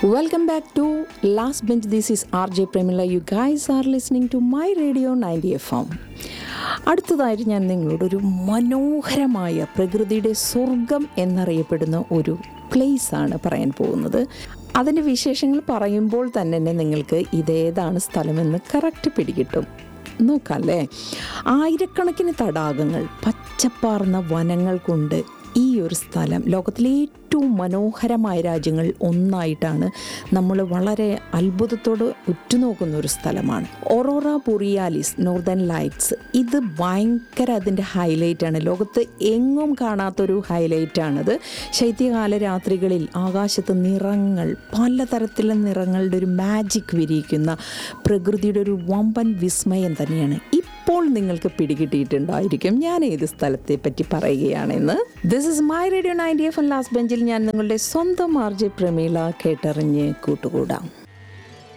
Welcome back to Last Bench. This is RJ Premila. You guys are listening to my radio 90 FM. അടുത്തതായിട്ട് ഞാൻ നിങ്ങളോട് ഒരു മനോഹരമായ പ്രകൃതിയുടെ സ്വർഗം എന്നറിയപ്പെടുന്ന ഒരു പ്ലേസ് ആണ് പറയാൻ പോകുന്നത് അതിൻ്റെ വിശേഷങ്ങൾ പറയുമ്പോൾ തന്നെ നിങ്ങൾക്ക് ഇതേതാണ് സ്ഥലമെന്ന് കറക്റ്റ് പിടികിട്ടും നോക്കല്ലേ ആയിരക്കണക്കിന് തടാകങ്ങൾ പച്ചപ്പാർന്ന വനങ്ങൾ കൊണ്ട് ഈ ഒരു സ്ഥലം ലോകത്തിലെ ഏറ്റവും മനോഹരമായ രാജ്യങ്ങൾ ഒന്നായിട്ടാണ് നമ്മൾ വളരെ അത്ഭുതത്തോട് ഉറ്റുനോക്കുന്ന ഒരു സ്ഥലമാണ് ഒറോറ ബൊറിയാലിസ് നോർത്തേൺ ലൈറ്റ്സ് ഇത് ഭയങ്കര അതിൻ്റെ ഹൈലൈറ്റ് ആണ് ലോകത്ത് എങ്ങും കാണാത്തൊരു ഹൈലൈറ്റ് ആണത് ശൈത്യകാല രാത്രികളിൽ ആകാശത്ത് നിറങ്ങൾ പലതരത്തിലുള്ള നിറങ്ങളുടെ ഒരു മാജിക് വിരിയിക്കുന്ന പ്രകൃതിയുടെ ഒരു വമ്പൻ വിസ്മയം തന്നെയാണ് ഇപ്പോൾ നിങ്ങൾക്ക് പിടികിട്ടിയിട്ടുണ്ടായിരിക്കും ഞാൻ ഏത് സ്ഥലത്തെ പറ്റി പറയുകയാണെന്ന് this is my radio ninety F last ബെഞ്ചിൽ ഞാൻ നിങ്ങളുടെ സ്വന്തം ആർ ജെ പ്രമീള കേട്ടറിഞ്ഞ് കൂട്ടുകൂടാം